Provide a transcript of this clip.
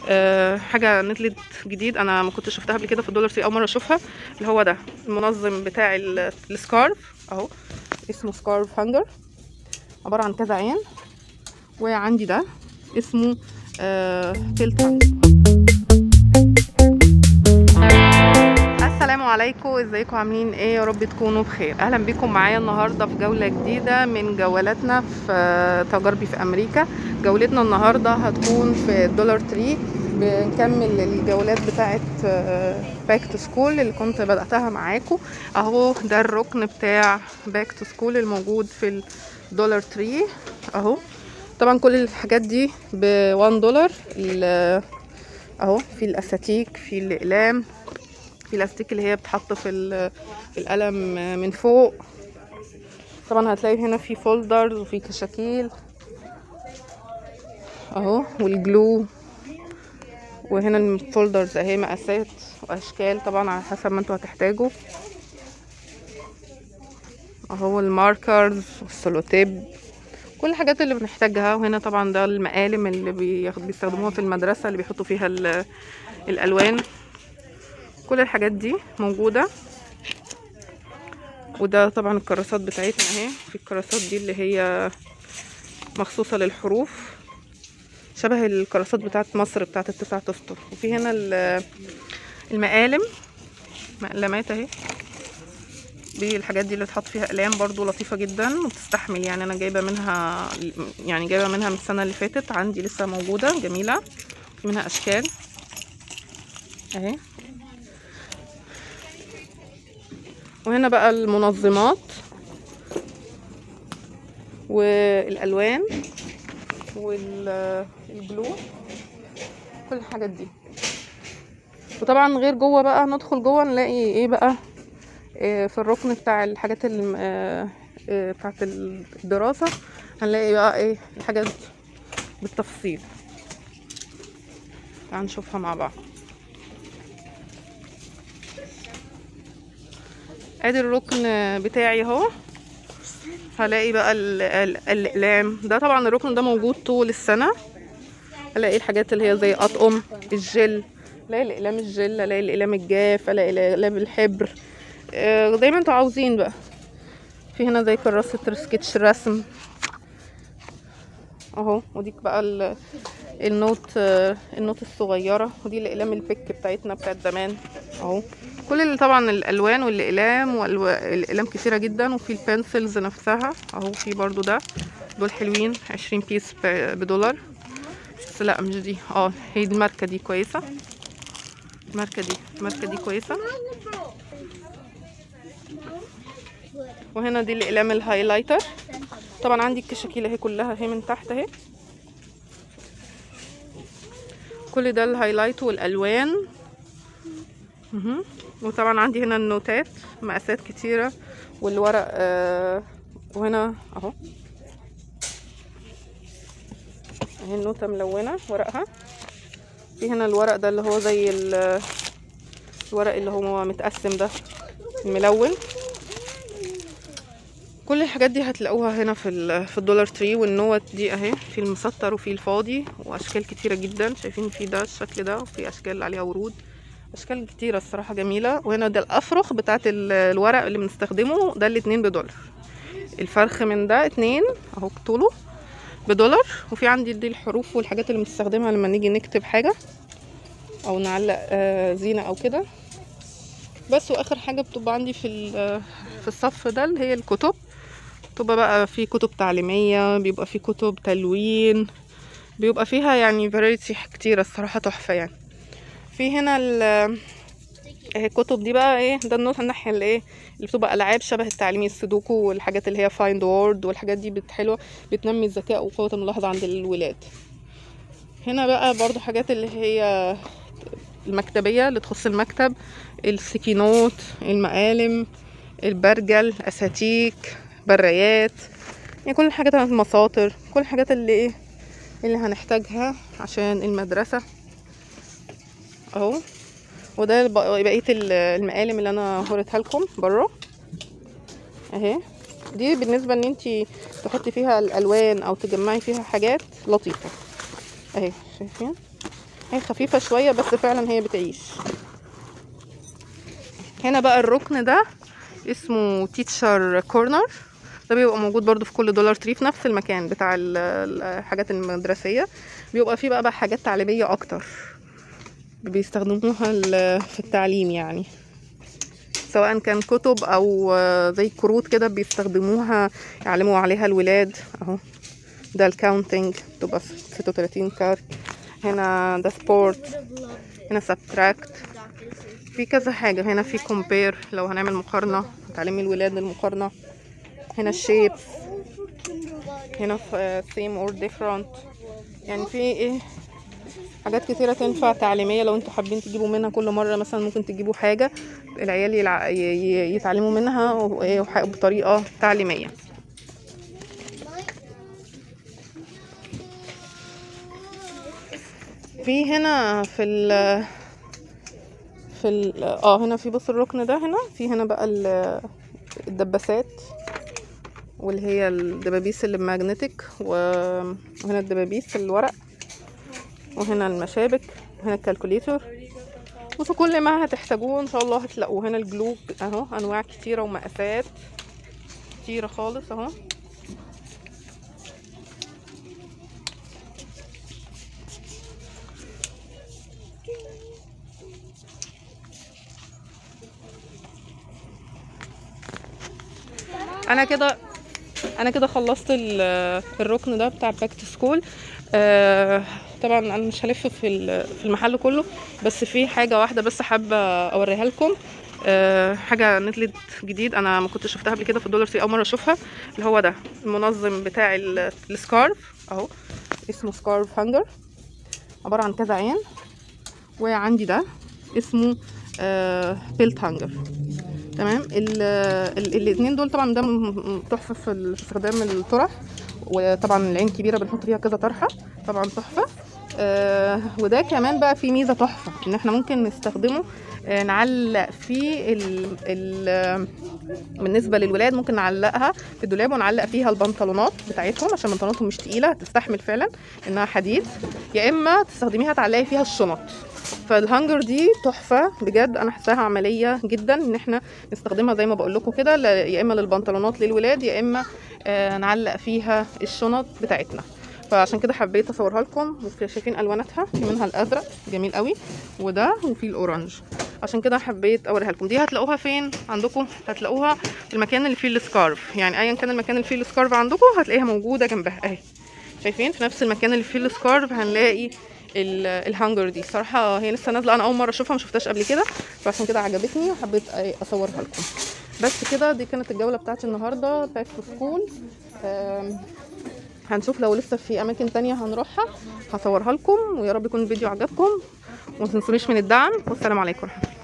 آه حاجه نزلت جديد انا ما كنتش شفتها قبل كده في الدولار تري اول مره اشوفها اللي هو ده المنظم بتاع ال- السكارف اهو اسمه سكارف هانجر عباره عن كذا عين وعندي ده اسمه آه فلتر السلام عليكم ازيكم عاملين ايه يا رب تكونوا بخير اهلا بكم معايا النهارده في جوله جديده من جولاتنا في آه، تجاربي في امريكا جولتنا النهارده هتكون في دولار تري بنكمل الجولات بتاعه باك تو سكول اللي كنت بداتها معاكم اهو ده الركن بتاع باك تو سكول الموجود في الدولار تري اهو طبعا كل الحاجات دي ب 1 دولار ال- اهو في الاساتيك في الاقلام في الاستيك اللي هي بتحط في ال- في القلم من فوق طبعا هتلاقي هنا في فولدرز وفي كشاكيل اهو والجلو وهنا الفولدرز اهي مقاسات واشكال طبعا على حسب ما انتوا هتحتاجوا اهو الماركرز والسلوتيب كل الحاجات اللي بنحتاجها وهنا طبعا ده المقالم اللي بياخد- بيستخدموها في المدرسة اللي بيحطوا فيها ال- الألوان كل الحاجات دي موجودة وده طبعا الكراسات بتاعتنا اهي في الكراسات دي اللي هي مخصوصة للحروف شبه الكراسات بتاعت مصر بتاعت التسعة اسطر وفي هنا ال- المقالم مقلمات اهي دي الحاجات دي اللي تحط فيها اقلام برضو لطيفة جدا وبتستحمل يعني انا جايبة منها يعني جايبة منها من السنة اللي فاتت عندي لسه موجودة جميلة في منها اشكال اهي وهنا بقى المنظمات والالوان والبلو كل الحاجات دي وطبعا غير جوه بقى ندخل جوه نلاقي ايه بقى إيه في الركن بتاع الحاجات الم- آه، آه، بتاعت الدراسة هنلاقي بقى ايه الحاجات بالتفصيل تعال نشوفها مع بعض ادي الركن بتاعي اهو هلاقي بقى ال- ال- الاقلام ده طبعا الركن ده موجود طول السنه الاقي الحاجات اللي هي زي اطقم الجل الاقي الاقلام الجل الاقي الاقلام الجاف الاقي الاقلام الحبر آه، زي ما انتوا عاوزين بقى في هنا زي كراسه سكتش رسم اهو وديك بقى ال- النوت آه، النوت الصغيره ودي الاقلام البيك بتاعتنا بتاعت زمان اهو كل اللي طبعا الالوان والاقلام والاقلام كتيره جدا وفي البنسلز نفسها اهو في برضو ده دول حلوين عشرين بيس ب- بدولار بس لا مش دي اه هي دي الماركه دي كويسه الماركه دي الماركه دي كويسه وهنا دي الاقلام الهايلايتر طبعا عندي الكشاكيل اهي كلها اهي من تحت اهي كل ده الهايلايت والالوان مهم. وطبعا عندي هنا النوتات مقاسات كتيرة والورق آه وهنا اهو اهي النوتة ملونة ورقها في هنا الورق ده اللي هو زي ال- الورق اللي هو متقسم ده الملون كل الحاجات دي هتلاقوها هنا في ال- في الدولار تري والنوت دي اهي في المسطر وفي الفاضي واشكال كتيره جدا شايفين في ده الشكل ده وفي اشكال عليها ورود اشكال كتيره الصراحه جميله وهنا ده الافرخ بتاعت ال- الورق اللي بنستخدمه ده الاتنين بدولار الفرخ من ده اتنين اهو طوله بدولار وفي عندي دي الحروف والحاجات اللي بنستخدمها لما نيجي نكتب حاجه او نعلق آه، زينه او كده بس واخر حاجه بتبقى عندي في ال- في الصف ده اللي هي الكتب بتبقى بقى في كتب تعليميه بيبقى في كتب تلوين بيبقى فيها يعني فرايتي كتيره الصراحه تحفه يعني في هنا ال اهي الكتب دي بقى ايه ده النص الناحيه اللي ايه اللي بتبقى العاب شبه التعليمي السودوكو والحاجات اللي هي فايند وورد والحاجات دي بت- حلوه بتنمي الذكاء وقوه الملاحظه عند الولاد هنا بقى برضو حاجات اللي هي المكتبيه اللي تخص المكتب السكينوت المقالم البرجل اساتيك برايات يعني كل الحاجات المساطر كل الحاجات اللي ايه اللي هنحتاجها عشان المدرسه اهو وده الب- بقيه ال- المقالم اللي انا هوريتها لكم بره اهي دي بالنسبه ان انتي تحطي فيها الالوان او تجمعي فيها حاجات لطيفه اهي شايفين هي خفيفة شوية بس فعلا هي بتعيش هنا بقى الركن ده اسمه تيتشر كورنر ده بيبقى موجود برضو في كل دولار تري في نفس المكان بتاع ال- الحاجات المدرسية بيبقى فيه بقى, بقى حاجات تعليمية أكتر بيستخدموها ال- في التعليم يعني سواء كان كتب أو آه، زي كروت كده بيستخدموها يعلموا عليها الولاد أهو ده الكاونتنج تبقى 36 كارت هنا ده سبورت هنا سبتراكت في كذا حاجة هنا في كومبير لو هنعمل مقارنة تعليم الولاد المقارنة هنا الشيبس هنا في same or different يعني في ايه حاجات كتيرة تنفع تعليمية لو انتوا حابين تجيبوا منها كل مرة مثلا ممكن تجيبوا حاجة العيال يلع... ي- ي- يتعلموا منها و- وح- بطريقة تعليمية في هنا في ال في ال اه هنا في بص الركن ده هنا في هنا بقى ال- الدباسات واللي هي الدبابيس اللي بماجنتيك و- وهنا الدبابيس الورق وهنا المشابك وهنا الكالكوليتور وفي كل ما هتحتاجوه ان شاء الله هتلاقوه هنا الجلوب اهو انواع كتيره ومقاسات كتيره خالص اهو انا كده انا كده خلصت ال- الركن ده بتاع باك تو سكول طبعا انا مش هلف في ال- في المحل كله بس في حاجه واحده بس حابه اوريها لكم آه، حاجه نزلت جديد انا ما كنتش شفتها قبل كده في الدولار سي اول مره اشوفها اللي هو ده المنظم بتاع ال- السكارف اهو اسمه سكارف هانجر عباره عن كذا عين وعندي ده اسمه بيلت هانجر تمام ال- ال- الاثنين دول طبعا ده م- م- تحفه في ال- في استخدام الطرح وطبعا العين كبيره بنحط فيها كذا طرحه طبعا تحفه آه وده كمان بقى فيه ميزه تحفه ان احنا ممكن نستخدمه آه نعلق فيه ال ال بالنسبه للولاد ممكن نعلقها في الدولاب ونعلق فيها البنطلونات بتاعتهم عشان بنطلوناتهم مش تقيله هتستحمل فعلا انها حديد يا اما تستخدميها تعلقي فيها الشنط فالهانجر دي تحفه بجد انا حاساها عمليه جدا ان احنا نستخدمها زي ما بقول لكم كده ل- يا اما للبنطلونات للولاد يا اما آه نعلق فيها الشنط بتاعتنا فعشان كده حبيت اصورها لكم شايفين الواناتها في منها الازرق جميل قوي وده وفي الاورنج عشان كده حبيت اوريها لكم دي هتلاقوها فين عندكم هتلاقوها في المكان اللي فيه السكارف يعني ايا كان المكان اللي فيه السكارف عندكم هتلاقيها موجوده جنبها اهي شايفين في نفس المكان اللي فيه السكارف هنلاقي ال- الهانجر دي صراحة هي لسه نازلة أنا أول مرة أشوفها ما شفتهاش قبل كده فعشان كده عجبتني وحبيت أ- أصورها لكم بس كده دي كانت الجولة بتاعتي النهاردة باك تو سكول هنشوف لو لسه في أماكن تانية هنروحها هصورها لكم ويا رب يكون الفيديو عجبكم وما تنسونيش من الدعم والسلام عليكم ورحمة الله